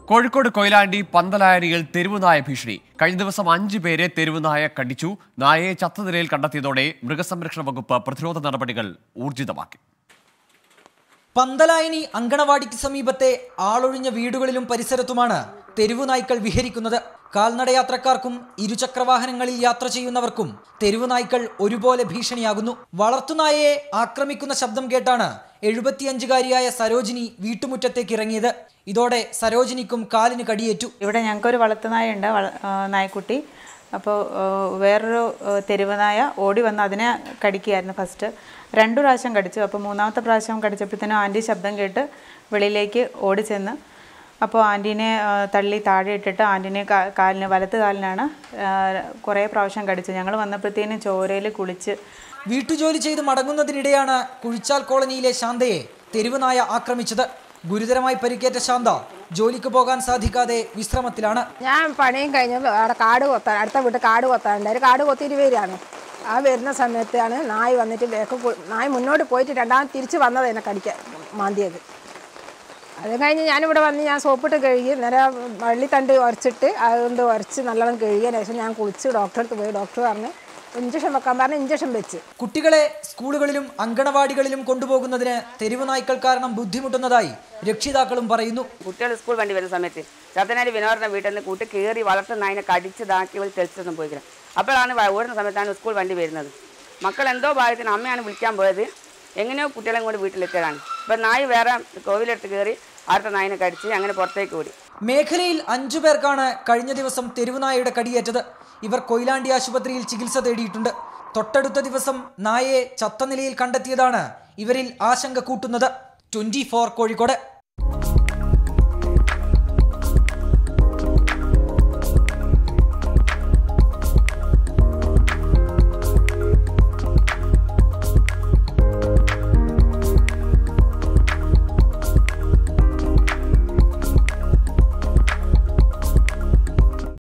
കോഴിക്കോട് കൊയിലാണ്ടി പന്തലായനിയിൽ തെരുവുനായ ഭീഷണി കഴിഞ്ഞ ദിവസം അഞ്ചു പേരെ തെരുവുനായ കടിച്ചു നായയെ ചത്ത നിലയിൽ കണ്ടെത്തിയതോടെ മൃഗസംരക്ഷണ വകുപ്പ് പ്രതിരോധ നടപടികൾ ഊർജിതമാക്കി പന്തലായനി അങ്കണവാടിക്ക് സമീപത്തെ ആളൊഴിഞ്ഞ വീടുകളിലും പരിസരത്തുമാണ് തെരുവു നായ്ക്കൾ വിഹരിക്കുന്നത് കാൽനടയാത്രക്കാർക്കും ഇരുചക്രവാഹനങ്ങളിൽ യാത്ര ചെയ്യുന്നവർക്കും തെരുവു നായ്ക്കൾ ഒരുപോലെ ഭീഷണിയാകുന്നു വളർത്തുനായയെ ആക്രമിക്കുന്ന ശബ്ദം കേട്ടാണ് എഴുപത്തിയഞ്ചുകാരിയായ സരോജിനി വീട്ടുമുറ്റത്തേക്ക് ഇറങ്ങിയത് ഇതോടെ സരോജിനിക്കും കാലിന് കടിയേറ്റു ഇവിടെ ഞങ്ങൾക്കൊരു വളർത്തുനായുണ്ട് വള- ആ, നായ്ക്കുട്ടി അപ്പോൾ വേറൊരു ആ, തെരുവ് നായ ഓടി വന്ന് അതിനെ കടിക്കുകയായിരുന്നു ഫസ്റ്റ് രണ്ടു പ്രാവശ്യം കടിച്ചു അപ്പോൾ മൂന്നാമത്തെ പ്രാവശ്യം കടിച്ചപ്പോഴത്തേനും ആൻറ്റി ശബ്ദം കേട്ട് വെളിയിലേക്ക് ഓടി ചെന്ന് അപ്പോൾ ആൻറ്റീനെ ആ, തള്ളി താഴെ ഇട്ടിട്ട് ആൻറ്റീനെ കാ- കാലിന് വലത്ത് കാലിനാണ് ആ, കുറേ പ്രാവശ്യം കടിച്ചു ഞങ്ങൾ വന്നപ്പോഴത്തേനും ചോരയിൽ കുളിച്ച് വീട്ടുജോലി ചെയ്ത് മടങ്ങുന്നതിനിടെയാണ് കുഴിച്ചാൽ കോളനിയിലെ ശാന്തയെ തെരുവ് നായ ആക്രമിച്ചത് ഗുരുതരമായി പരിക്കേറ്റ ശാന്ത ജോലിക്ക് പോകാൻ സാധിക്കാതെ വിശ്രമത്തിലാണ് ഞാൻ പണിയും കഴിഞ്ഞ് അവിടെ കാട് കൊത്താൻ അടുത്ത വീട്ടിൽ കാട് കൊത്താനുണ്ടായി കാട് കൊത്തിയിട്ട് വരികയാണ് ആ വരുന്ന സമയത്താണ് നായ് വന്നിട്ട് വേഗം പോ- നായ് മുന്നോട്ട് പോയിട്ട് രണ്ടാമത് തിരിച്ച് വന്നത് എന്നെ കടിക്കാൻ മാന്തിയത് അത് കഴിഞ്ഞ് ഞാനിവിടെ വന്ന് ഞാൻ സോപ്പിട്ട് കഴുകി നേരം വള്ളിത്തണ്ട് ഉരച്ചിട്ട് അതുകൊണ്ട് ഉരച്ച് നല്ലോണം കഴുകിയതിന് ശേഷം ഞാൻ കുളിച്ച് ഡോക്ടറെ അടുത്ത് പോയി ഡോക്ടർ പറഞ്ഞ് ഇഞ്ചക്ഷൻ വെക്കാൻ പറഞ്ഞ് ഇഞ്ചക്ഷൻ വെച്ച് കുട്ടികളെ സ്കൂളുകളിലും അങ്കണവാടികളിലും കൊണ്ടുപോകുന്നതിന് തെരുവ് നായ്ക്കൾ കാരണം ബുദ്ധിമുട്ടുന്നതായി രക്ഷിതാക്കളും പറയുന്നു കുട്ടികൾ സ്കൂൾ വണ്ടി വരുന്ന സമയത്ത് ചത്തനാരി വിനോദന്റെ വീട്ടിൽ നിന്ന് കൂട്ടി കയറി വളർത്തുന്ന അതിനെ കടിച്ച് ഇതാക്കി ഇവർ തെളിച്ചൊന്നും പോയിക്കണം അപ്പോഴാണ് വ- ഓടുന്ന സമയത്താണ് സ്കൂൾ വണ്ടി വരുന്നത് മക്കൾ എന്തോ ഭാഗ്യത്തിന് അമ്മയാണ് വിളിക്കാൻ പോയത് എങ്ങനെയോ കുട്ടികളെ കൊണ്ട് വീട്ടിലെത്തിയതാണ് ഇപ്പം നായി വേറെ കോവിലെടുത്ത് കയറി അടുത്ത നായിനെ കടിച്ച് അങ്ങനെ പുറത്തേക്ക് ഓടി മേഖലയിൽ അഞ്ചു പേർക്കാണ് കഴിഞ്ഞ ദിവസം തെരുവുനായയുടെ കടിയേറ്റത് ഇവർ കൊയിലാണ്ടി ആശുപത്രിയിൽ ചികിത്സ തേടിയിട്ടുണ്ട് തൊട്ടടുത്ത ദിവസം നായയെ ചത്ത നിലയിൽ കണ്ടെത്തിയതാണ് ഇവരിൽ ആശങ്ക കൂട്ടുന്നത് ട്വന്റി കോഴിക്കോട്